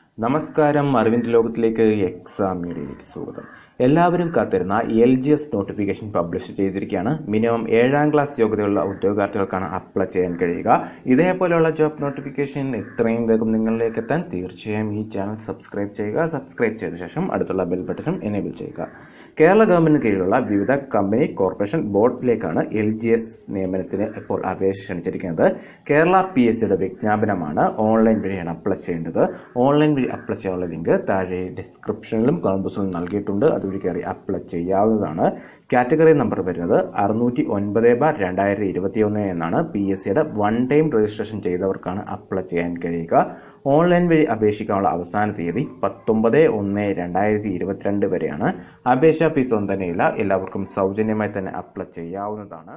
നമസ്കാരം അറിവിൻ്റെ ലോകത്തിലേക്ക് എക്സാം മീഡിയയിലേക്ക് സ്വാഗതം എല്ലാവരും കാത്തിരുന്ന L G S notification publish ചെയ്തിരിക്കുകയാണ് മിനിമം ഏഴാം ക്ലാസ് യോഗ്യതയുള്ള ഉദ്യോഗാർത്ഥികൾക്കാണ് അപ്ലൈ ചെയ്യാൻ കഴിയുക ഇതേപോലെയുള്ള ജോബ് നോട്ടിഫിക്കേഷൻ എത്രയും വേഗം നിങ്ങളിലേക്ക് എത്താൻ തീർച്ചയായും ഈ ചാനൽ സബ്സ്ക്രൈബ് ചെയ്യുക സബ്സ്ക്രൈബ് ചെയ്ത ശേഷം അടുത്തുള്ള ബെൽ ബട്ടണും എനേബിൾ ചെയ്യുക കേരള ഗവൺമെന്റിന് കീഴിലുള്ള വിവിധ കമ്പനി കോർപ്പറേഷൻ ബോർഡിലേക്കാണ് എൽ ജി എസ് നിയമനത്തിന് ഇപ്പോൾ അപേക്ഷ ക്ഷണിച്ചിരിക്കുന്നത് കേരള പി എസ് സിയുടെ വിജ്ഞാപനമാണ് ഓൺലൈൻ വഴിയാണ് അപ്ലൈ ചെയ്യേണ്ടത് ഓൺലൈൻ വഴി അപ്ലൈ ചെയ്യാനുള്ള ലിങ്ക് താഴെ ഡിസ്ക്രിപ്ഷനിലും കോൺബസിലും നൽകിയിട്ടുണ്ട് അതുവഴി കയറി അപ്ലൈ ചെയ്യാവുന്നതാണ് കാറ്റഗറി നമ്പർ വരുന്നത് അറുന്നൂറ്റി ഒൻപത് ബാർ രണ്ടായിരത്തി ഇരുപത്തി ഒന്ന് എന്നാണ് പി എസ് സിയുടെ വൺ ടൈം രജിസ്ട്രേഷൻ ചെയ്തവർക്കാണ് അപ്ലൈ ചെയ്യാൻ കഴിയുക ഓൺലൈൻ വഴി അപേക്ഷിക്കാനുള്ള അവസാന തീയതി പത്തൊമ്പത് ഒന്ന് രണ്ടായിരത്തി ഇരുപത്തിരണ്ട് വരെയാണ് അപേക്ഷാ ഫീസ് ഒന്നും തന്നെയില്ല എല്ലാവർക്കും സൗജന്യമായി തന്നെ അപ്ലൈ ചെയ്യാവുന്നതാണ്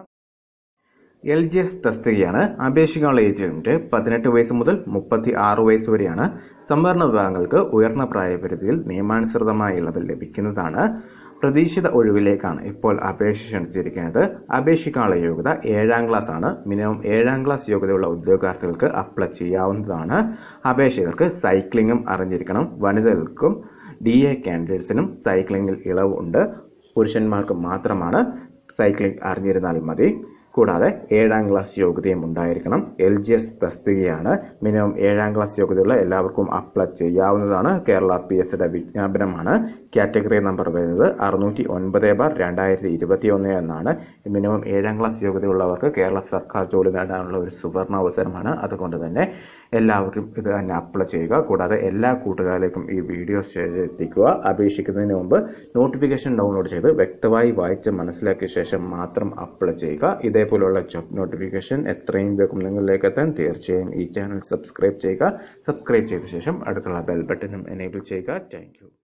എൽ ജി എസ് തസ്തികയാണ് അപേക്ഷിക്കാനുള്ള ഏജ് ലിമിറ്റ് പതിനെട്ട് വയസ്സ് മുതൽ മുപ്പത്തി ആറ് വയസ്സ് വരെയാണ് സംവരണ വിഭാഗങ്ങൾക്ക് ഉയർന്ന പ്രായപരിധിയിൽ നിയമാനുസൃതമായ ഇളവ് ലഭിക്കുന്നതാണ് പ്രതീക്ഷിത ഒഴിവിലേക്കാണ് ഇപ്പോൾ അപേക്ഷ ക്ഷണിച്ചിരിക്കുന്നത് അപേക്ഷിക്കാനുള്ള യോഗ്യത ഏഴാം ക്ലാസ് ആണ് മിനിമം ഏഴാം ക്ലാസ് യോഗ്യതയുള്ള ഉദ്യോഗാർത്ഥികൾക്ക് അപ്ലൈ ചെയ്യാവുന്നതാണ് അപേക്ഷകർക്ക് സൈക്ലിങ്ങും അറിഞ്ഞിരിക്കണം വനിതകൾക്കും ഡി എ കാൻഡിഡേറ്റ്സിനും സൈക്ലിങ്ങിൽ ഇളവുണ്ട് പുരുഷന്മാർക്ക് മാത്രമാണ് സൈക്ലിംഗ് അറിഞ്ഞിരുന്നാൽ മതി കൂടാതെ ഏഴാം ക്ലാസ് യോഗ്യതയും ഉണ്ടായിരിക്കണം എൽ ജി എസ് തസ്തികയാണ് മിനിമം ഏഴാം ക്ലാസ് യോഗ്യതയുള്ള എല്ലാവർക്കും അപ്ലൈ ചെയ്യാവുന്നതാണ് കേരള പി എസ് സിയുടെ വിജ്ഞാപനമാണ് കാറ്റഗറി നമ്പർ വരുന്നത് അറുന്നൂറ്റി ഒൻപത് ബാർ രണ്ടായിരത്തി ഇരുപത്തി ഒന്ന് എന്നാണ് മിനിമം ഏഴാം ക്ലാസ് യോഗ്യതയുള്ളവർക്ക് കേരള സർക്കാർ ജോലി നേടാനുള്ള ഒരു സുവർണ അവസരമാണ് അതുകൊണ്ട് തന്നെ എല്ലാവർക്കും ഇത് തന്നെ അപ്ലൈ ചെയ്യുക കൂടാതെ എല്ലാ കൂട്ടുകാരിലേക്കും ഈ വീഡിയോ ഷെയർ ചെയ്തെത്തിക്കുക അപേക്ഷിക്കുന്നതിന് മുമ്പ് നോട്ടിഫിക്കേഷൻ ഡൗൺലോഡ് ചെയ്ത് വ്യക്തമായി വായിച്ച് മനസ്സിലാക്കിയ ശേഷം മാത്രം അപ്ലൈ ചെയ്യുക ഇതേപോലുള്ള ജോബ് നോട്ടിഫിക്കേഷൻ എത്രയും വേഗം നിങ്ങളിലേക്ക് എത്താൻ തീർച്ചയായും ഈ ചാനൽ സബ്സ്ക്രൈബ് ചെയ്യുക സബ്സ്ക്രൈബ് ചെയ്ത ശേഷം അടുത്തുള്ള ബെൽ ബട്ടണും എനേബിൾ ചെയ്യുക താങ്ക്